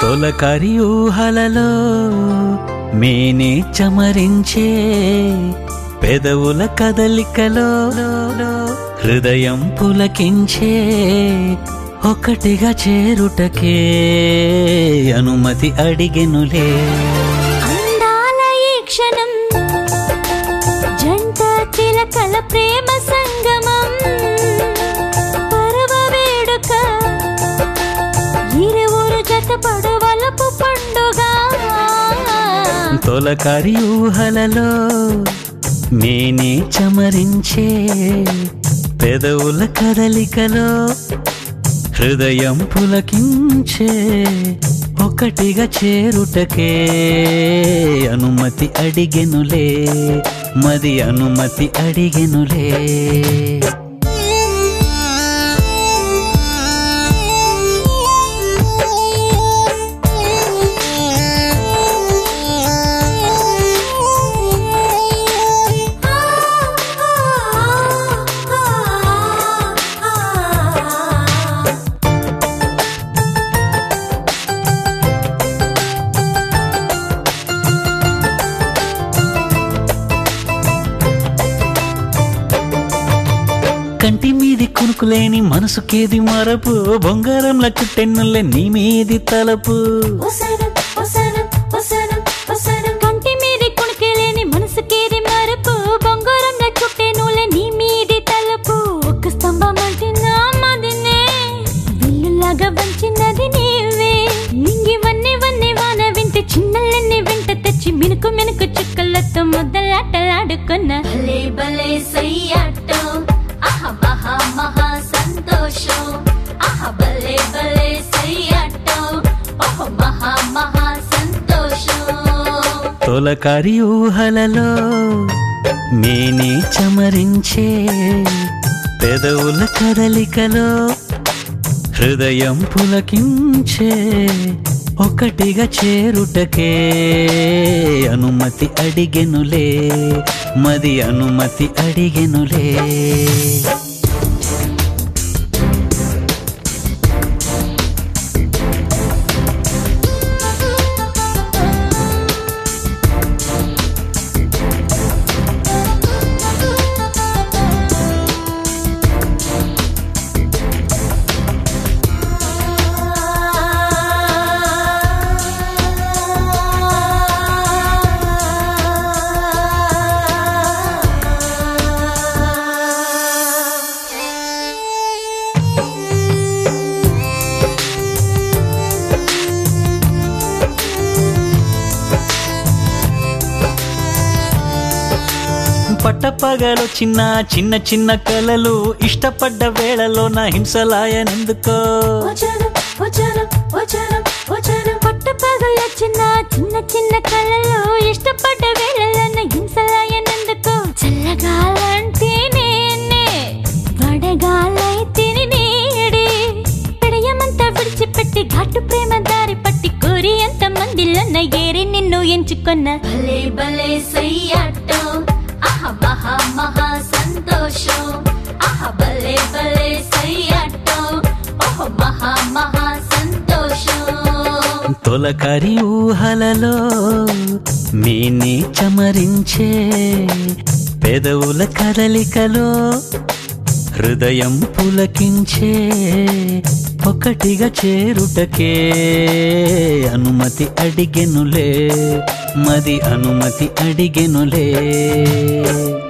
తొలకరి ఊహలలో మేనే చమరించే పెదవుల కదలికలో హృదయం పులకించే ఒకటిగా చేరుటకే అనుమతి అడిగెనులే అందాల ఈ క్షణం జంట చిలకల ప్రేమ సంగమం పరవ వేడుక ఇరువురు జత పడవలపు పండుగ తొలకరి ఊహలలో మేనే చమరించే పెదవుల కదలికలో హృదయం పులకించే ఒకటిగా చేరుటకే అనుమతి అడిగెనులే మది అనుమతి అడిగెనులే కంటి మీది కునుకులేని మనసుకేది మరపు బొంగారంల చుట్టెన్నులే నీ మీది తలపు ఒసరం, ఒసరం, ఒసరం, ఒసరం. కంటి మీది కుణుకెలేని మనసుకేది మరపు బొంగరంగా చుట్టే నూలె నీ మీది తలపు ఒక్క స్తంభం అంటే నా మదినే విల్లులాగా వంచినది నీవే నింగి వన్ని వన్ని వాన వింటే చిన్నలన్నీ వెంట తెచ్చి మినుకు మినుకు చుక్కలతో ముద్దలాటలాడుకున్న భలే భలే సయ్యాటో ఆహ మహా మహా సంతోషం ఆహ భలే భలే సయ్యాటో ఓహో మహా మహా సంతోషం తొలకరి ఊహలలో మేనే చమరించే పెదవుల కదలికలో హృదయం పులకించే ఒకటిగా చేరుటకే అనుమతి అడిగెనులే మది అనుమతి అడిగెనులే పట్టపగలు చిన్న చిన్న చిన్న కలలు ఇష్టపడ్డ వేళలో నా హింసలాయనెందుకో వచనం వచనం వచనం వచనం పట్టపగల చిన్న చిన్న చిన్న కళలో ఇష్టపడ్డ వేళలన్న హింసలాయనందుకో చల్లగాలంటే నేనే వడగాలైతే నేడే పెడయమంతా విడిచిపెట్టి ఘాటు ప్రేమ దారి పట్టి కోరి ఎంత మందిలన్న ఏరి నిన్ను ఎంచుకున్న భలే భలే సయ్యాటో ఆహ మహా మహా సంతోషం ఆహ భలే భలే సయ్యాటో ఓహో మహా మహా సంతోషం తొలకరి ఊహలలో మేనే చమరించే పెదవుల కదలికలో హృదయం పులకించే ఒకటిగా చేరుటకే అనుమతి అడిగెనులే మది అనుమతి అడిగెనులే